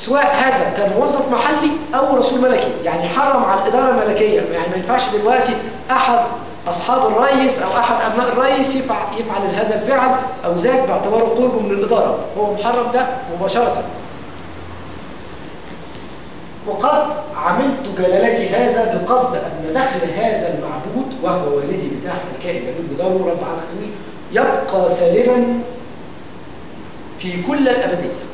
سواء هذا كان موظف محلي او رسول ملكي يعني حرم على الاداره الملكيه يعني ما ينفعش دلوقتي احد اصحاب الرئيس او احد ابناء الرئيس يفعل, يفعل هذا الفعل او ذاك باعتباره قربه من الاداره هو محرم ده مباشره وقد عملت جلالتي هذا بقصد أن دخل هذا المعبود وهو والدي بتاع الكائن يجوب بداره رب على اختوي يبقى سالما في كل الأبدية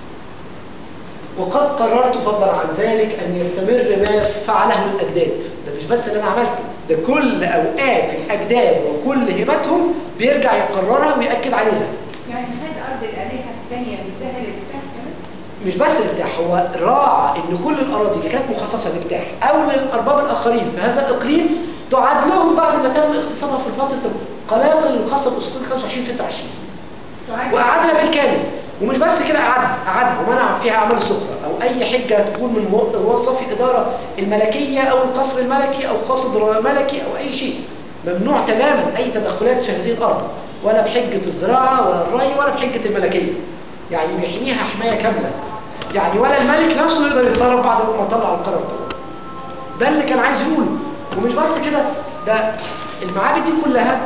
وقد قررت فضلا عن ذلك أن يستمر ما فعله الأجداد ده مش بس اللي أنا عملته ده كل أوقات الأجداد وكل هبتهم بيرجع يقررها ويأكد عليها يعني هذا أرض الآلهة الثانية بالسهل الفتح مش بس الافتتاح هو راعى ان كل الاراضي اللي كانت مخصصه للافتتاح او للارباب الاخرين في هذا الاقليم تعاد لهم بعد ما تم اختصاصها في فتره القلاقل الخاصه باسطول 25 26 واعادها بالكامل ومش بس كده اعادها اعادها ومنع فيها اعمال سخرى او اي حجه تكون من موظفي الاداره الملكيه او القصر الملكي او قصر ملكي او اي شيء ممنوع تماما اي تدخلات في هذه الارض ولا بحجه الزراعه ولا الري ولا بحجه الملكيه يعني بيحميها حمايه كامله يعني ولا الملك نفسه يقدر يتصرف بعد ما طلع القرار ده ده اللي كان عايز يقوله ومش بس كده ده المعابد دي كلها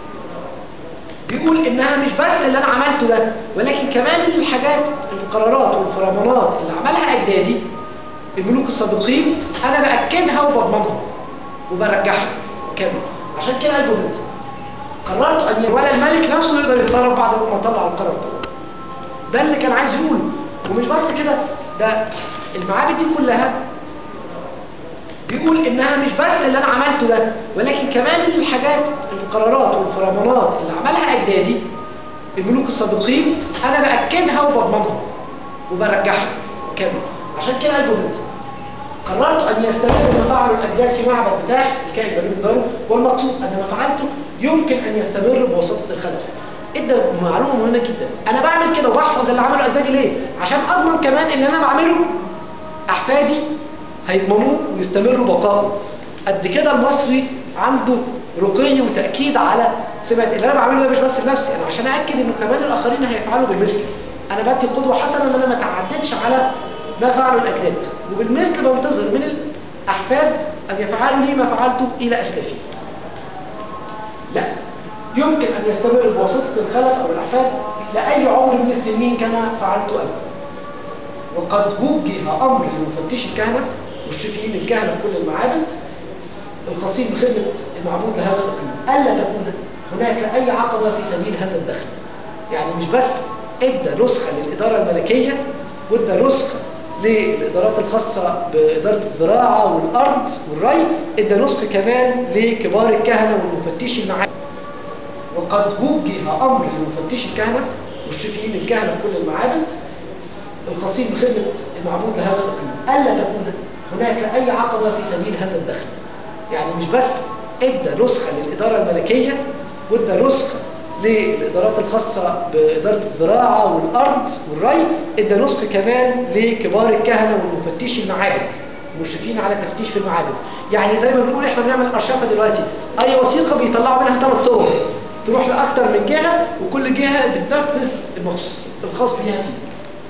بيقول انها مش بس اللي انا عملته ده ولكن كمان الحاجات القرارات والفرمانات اللي عملها اجدادي الملوك السابقين انا باكدها وبضمنها وبرجعها كامل عشان كده الجنود قررت ان ولا الملك نفسه يقدر يتصرف بعد ما طلع القرار ده ده اللي كان عايز يقوله ومش بس كده ده المعابد دي كلها بيقول انها مش بس اللي انا عملته ده ولكن كمان الحاجات القرارات والفرمانات اللي عملها اجدادي الملوك السابقين انا باكدها وبضمنها وبرجعها كامل عشان كده الجنود قررت ان يستمر ما فعله الاجداد في معبد بتاع الكائن بني دارو والمقصود ان ما فعلته يمكن ان يستمر بواسطه الخلف ادى معلومه مهمه جدا انا بعمل كده وبحفظ اللي عمله اجدادي ليه عشان اضمن كمان اللي انا بعمله احفادي هيضمنوه ويستمروا بقائه قد كده المصري عنده رقي وتاكيد على سمعه اللي انا بعمله ده مش بس لنفسي انا عشان ااكد انه كمان الاخرين هيفعلوا بالمثل انا بدي قدوه حسنه ان انا ما تعدتش على ما فعله الاجداد وبالمثل بنتظر من الاحفاد ان يفعلوا لي ما فعلته الى اسلافي لا يمكن أن يستمر بواسطة الخلف أو الأحفاد لأي عمر من السنين كما فعلت أنا وقد وجه أمر لمفتش الكهنة مشرفين الكهنة في كل المعابد الخاصين بخدمة المعبود لهذا الإقليم ألا تكون هناك أي عقبة في سبيل هذا الدخل يعني مش بس ادى نسخة للإدارة الملكية وادى نسخة للإدارات الخاصة بإدارة الزراعة والأرض والري ادى نسخة كمان لكبار الكهنة والمفتشي المعابد وقد وجه أمر لمفتش الكهنة مشرفين الكهنة في كل المعابد الخاصين بخدمة المعبود لهذا الإقليم ألا تكون هناك أي عقبة في سبيل هذا الدخل يعني مش بس ادى نسخة للإدارة الملكية وادى نسخة للإدارات الخاصة بإدارة الزراعة والأرض والري ادى نسخة كمان لكبار الكهنة والمفتشي المعابد مشرفين على التفتيش في المعابد يعني زي ما بنقول احنا بنعمل ارشفه دلوقتي اي وثيقه بيطلعوا منها ثلاث صور تروح لاكثر من جهه وكل جهه بتنفذ الخاص بيها فيه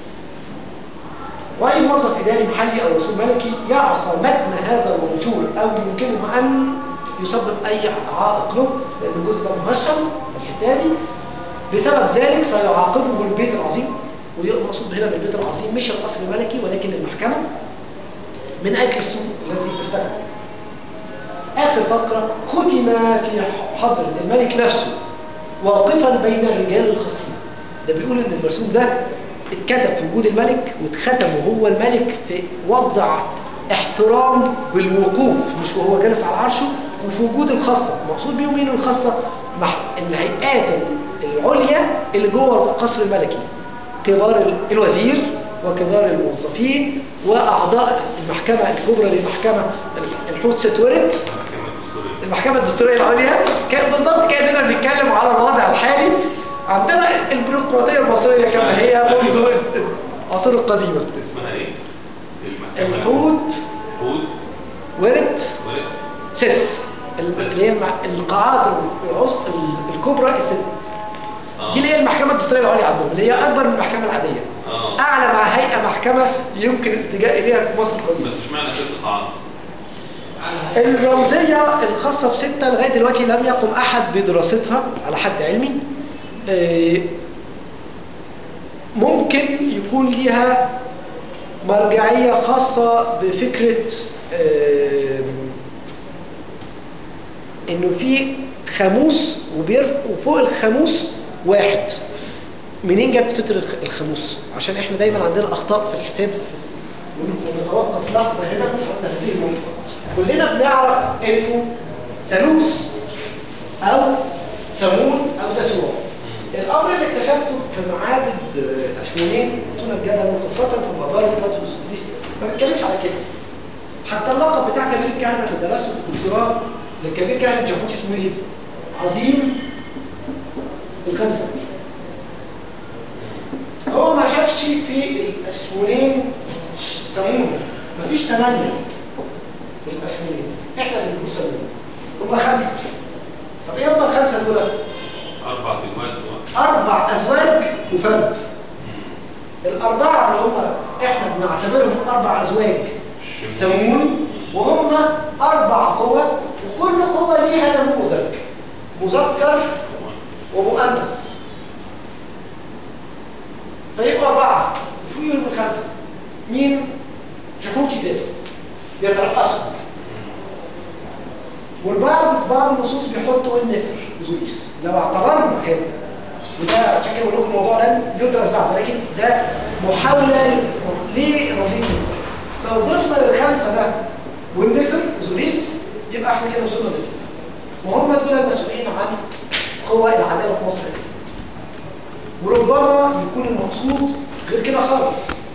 واي موظف اداري محلي او رسول ملكي يعصى متن هذا المنشور او يمكنه ان يسبب اي عائق له لان الجزء ده مهشم الحته دي بسبب ذلك سيعاقبه البيت العظيم والمقصود هنا بالبيت العظيم مش القصر الملكي ولكن المحكمه من أجل السوء الذي ارتكب آخر فقرة ختم في حضرة الملك نفسه واقفا بين الرجال الخاصين ده بيقول ان المرسوم ده اتكتب في وجود الملك واتختم وهو الملك في وضع احترام بالوقوف مش وهو جالس على عرشه وفي وجود الخاصة المقصود بيهم مين الخاصة الهيئات العليا اللي جوه القصر الملكي كبار الوزير وكبار الموظفين وأعضاء المحكمة الكبرى للمحكمة الحوت ستورت المحكمة الدستورية العليا كان بالضبط كأننا بنتكلم على الوضع الحالي عندنا البيروقراطية المصرية كما هي منذ العصور القديمة اسمها ايه؟ المحكمة الحوت حوت ورد ورق سس اللي هي المع- القاعات العص- الكبرى الست اه دي اللي هي المحكمة الدستورية العليا عندهم اللي هي أكبر من المحكمة العادية اه أعلى مع هيئة محكمة محكمة يمكن الالتجاء إليها في مصر القديمة بس اشمعنى ست قاعات؟ الرمزية الخاصة بستة لغاية دلوقتي لم يقم أحد بدراستها على حد علمي آه، ممكن يكون ليها مرجعية خاصة بفكرة آه، إنه في خاموس وبيرف وفوق الخاموس واحد منين جت فكرة الخ- الخاموس؟ عشان احنا دايما عندنا أخطاء في الحساب ونتوقف لحظة هنا عند هذه النقطة كلنا بنعرف إنه ثالوث أو ثمون أو تسوع الأمر اللي اكتشفته في معابد آه، أشمونين طول الجبل وخاصة في مقبرة باتوس بوليس ما بيتكلمش على كده حتى اللقب بتاع كبير الكهنة اللي درسته في الدكتوراه لكبير كهنة جابوتي اسمه ايه؟ عظيم الخمسة هو ما شافش في الأشمونين ثمون مفيش تمانية في الأشمونين احنا اللي بنقول ثمون هم خمسة طب ايه هم الخمسة دول؟ أربع تجوال أربع أزواج وفرد الأربعة اللي هم إحنا بنعتبرهم أربع أزواج ثمون وهم أربع قوى وكل قوة ليها نموذج مذكر ومؤنث فيبقوا أربعة فوقهم من خمسة مين؟ جحوتي ده بيترقصوا والبعض في بعض النصوص بيحطوا النفر زويس لو اعتبرنا هذا وده عشان كده بقول لكم الموضوع لم يدرس بعد ولكن ده محاوله لرصيد النفر. لو ضفنا للخمسه ده والنفر زويس يبقى احنا كده وصلنا للسته وهم دول المسؤولين عن قوى العداله في مصر القديمة. وربما يكون المقصود غير كده خالص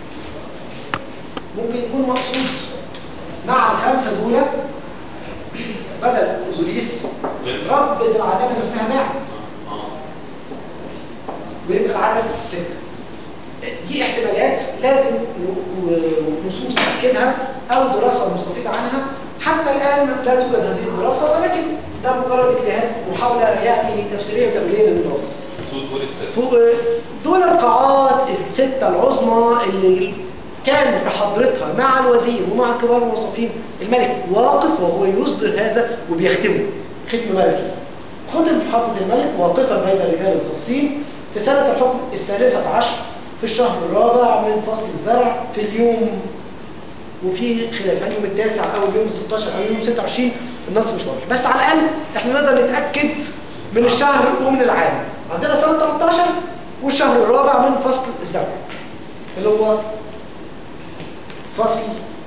ممكن يكون مقصود مع الخمسه دول بدل أوزوريس رب العدالة نفسها باعت اه ويبقى العدد ستة دي احتمالات لازم ن- و- نصوص تأكدها أو دراسة مستفيدة عنها حتى الآن لا توجد هذه الدراسة ولكن ده مجرد اجتهاد محاولة يعني تفسيرية وتمرين للنص صوت ولد ساسي فوق دول القاعات الستة العظمى اللي كان في حضرتها مع الوزير ومع كبار الموظفين الملك واقف وهو يصدر هذا وبيختمه ختم ملكي ختم في حضرة الملك واقفا بين الرجال الخاصين في سنة الحكم الثالثة عشر في الشهر الرابع من فصل الزرع في اليوم وفي خلاف هل يوم التاسع او اليوم 16 او اليوم 26 النص مش واضح بس على الاقل احنا نقدر نتاكد من الشهر ومن العام عندنا سنه 13 والشهر الرابع من فصل الزرع اللي هو فصل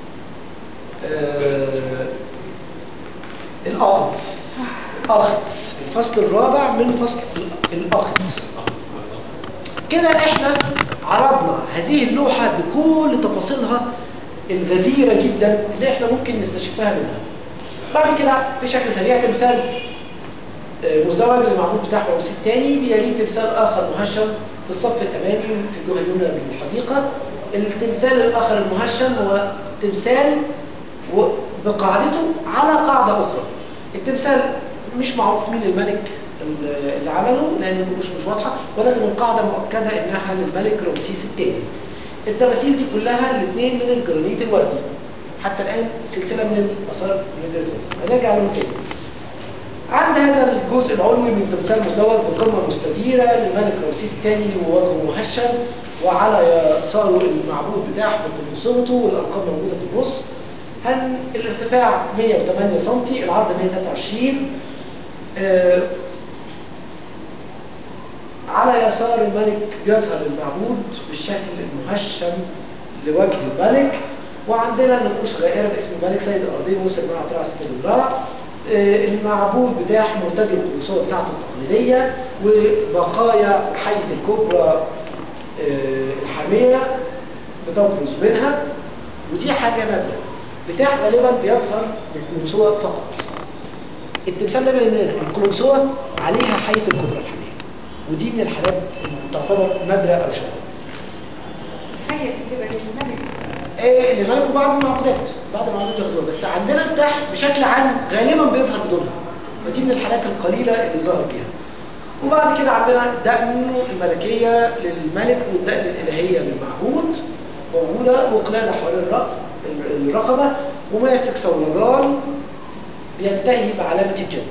آه الاخت اخت الفصل الرابع من فصل الاخت كده احنا عرضنا هذه اللوحة بكل تفاصيلها الغزيرة جدا اللي احنا ممكن نستشفها منها بعد كده بشكل سريع تمثال آه، مزدوج للمعبود بتاع رمسيس الثاني بيليه تمثال اخر مهشم في الصف الامامي في الجهه اليمنى من الحديقه التمثال الاخر المهشم هو تمثال و- بقاعدته على قاعده اخرى التمثال مش معروف مين الملك ال- اللي عمله لان مش مش واضحه ولكن القاعده مؤكده انها للملك رمسيس الثاني التماثيل دي كلها الاثنين من الجرانيت الوردي حتى الان سلسله من الاثار من الوردي هنرجع لهم تاني عند هذا الجزء العلوي من تمثال مزدوج بقمة مستديرة للملك رمسيس الثاني ووجهه مهشم وعلى يساره المعبود بتاعه بقدوسته والأرقام موجودة في النص هن الارتفاع 108 سم العرض 123 آه، على يسار الملك بيظهر المعبود بالشكل المهشم لوجه الملك وعندنا نقوش غائرة باسم الملك سيد الأرضين وصل مع طلع ست الإبراع آه، المعبود بتاع مرتدي القدسية بتاعته التقليدية وبقايا حية الكبرى آه، الحامية بتبرز منها ودي حاجة نادرة بتاع غالبا بيظهر بالقدسية فقط التمثال ده بين القلنسوة عليها حية الكبرى الحامية ودي من الحالات اللي تعتبر نادرة أو شاذة حية بتبقى للملك ايه اللي مالكوا بعض المعبودات بعض المعبودات بياخدوها بس عندنا بتاع بشكل عام غالبا بيظهر بدونها فدي من الحالات القليلة اللي ظهر بيها وبعد كده عندنا الدقن الملكية للملك والدقن الإلهية للمعبود موجودة وقلادة حوالين الرق- الرقبة وماسك صولجان ينتهي بعلامة الجد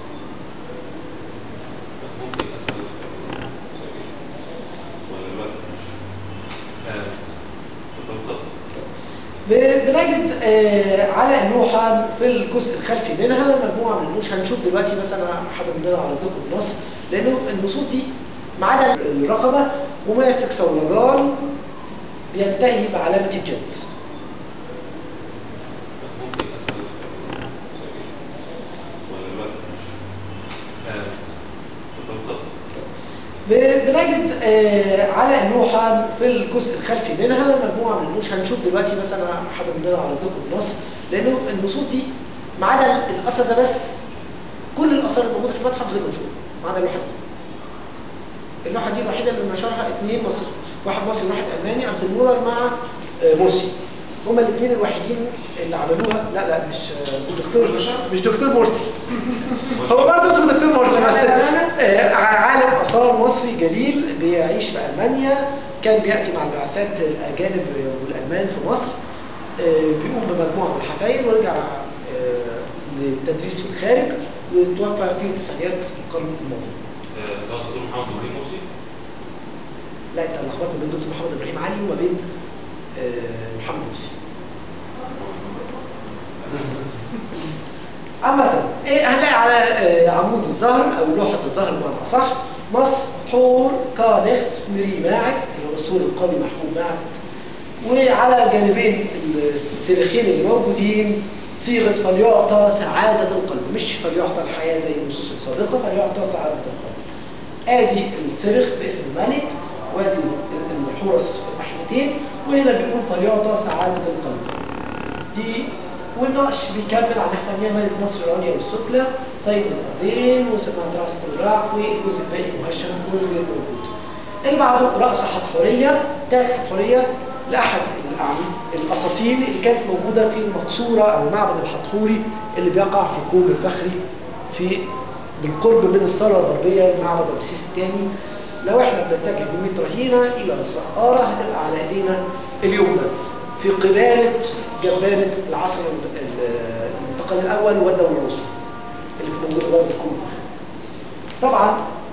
ممكن أسأل سؤال ولا الوقت مش آه، اتفضل. ب- بنجد آه، على اللوحة في الجزء الخلفي منها مجموعة من النصوص هنشوف دلوقتي بس أنا حابب إن أنا أعرض لكم النص لأنه النصوص دي ما عدا الرقبة وماسك صولجان ينتهي بعلامة الجد ممكن أسأل سؤال ولا الوقت مش آه، اتفضل. ب- بنجد آه، على اللوحة في الجزء الخلفي منها مجموعة من النصوص هنشوف دلوقتي بس أنا حابب إن أنا أعرض لكم النص لأنه النصوص دي ما عدا الأثر ده بس كل الآثار الموجودة في المتحف غير منشورة ما عدا اللوحة دي اللوحة دي الوحيدة اللي نشرها اثنين مصري واحد مصري وواحد ألماني أرتل مولر مع آه، مرسي هما الاثنين الوحيدين اللي عملوها لا لا مش آه، دكتور مش دكتور مرسي هو برضه اسمه دكتور مرسي بس آه، عالم آثار مصري جليل بيعيش في ألمانيا كان بيأتي مع البعثات الأجانب والألمان في مصر آه، بيقوم بمجموعة من الحفاير ويرجع آه، للتدريس في الخارج وتوفى في تسعينيات القرن الماضي آه، ده دكتور محمد إبراهيم مرسي لا انت لخبطت بين دكتور محمد ابراهيم علي وما بين آه، محمد مرسي عامة إيه هنلاقي على آه، عمود الظهر أو لوحة الظهر بمعنى أصح نص حور كانخت مري ماعد اللي هو السور القوي محبوب ماعد وعلى جانبين السيرخين اللي موجودين صيغة فليعطى سعادة القلب مش فليعطى الحياة زي النصوص السابقة فليعطى سعادة القلب ادي الصرخ باسم الملك وادي الحورس في الناحيتين وهنا بيقول فليعطى سعادة القلب دي والنقش بيكمل على الناحية الثانية ملك مصر العليا والسفلى سيد الأرضين وسمعة رأس الراق والجزء الباقي مهشم كله غير موجود اللي بعده رأس حتحورية تاج حتحورية لأحد الأعم- الأساطين اللي كانت موجودة في المقصورة أو المعبد الحتحوري اللي بيقع في كوم الفخري في بالقرب من الثروة الغربية لمعبد رمسيس الثاني لو احنا بنتجه بمتر هنا إلى السقارة هتبقى على ايدينا اليمنى في قبالة جبانة العصر ال- ال- الانتقال الأول والدولة الوسطى اللي في موجودة برضه في كوم الفخري طبعا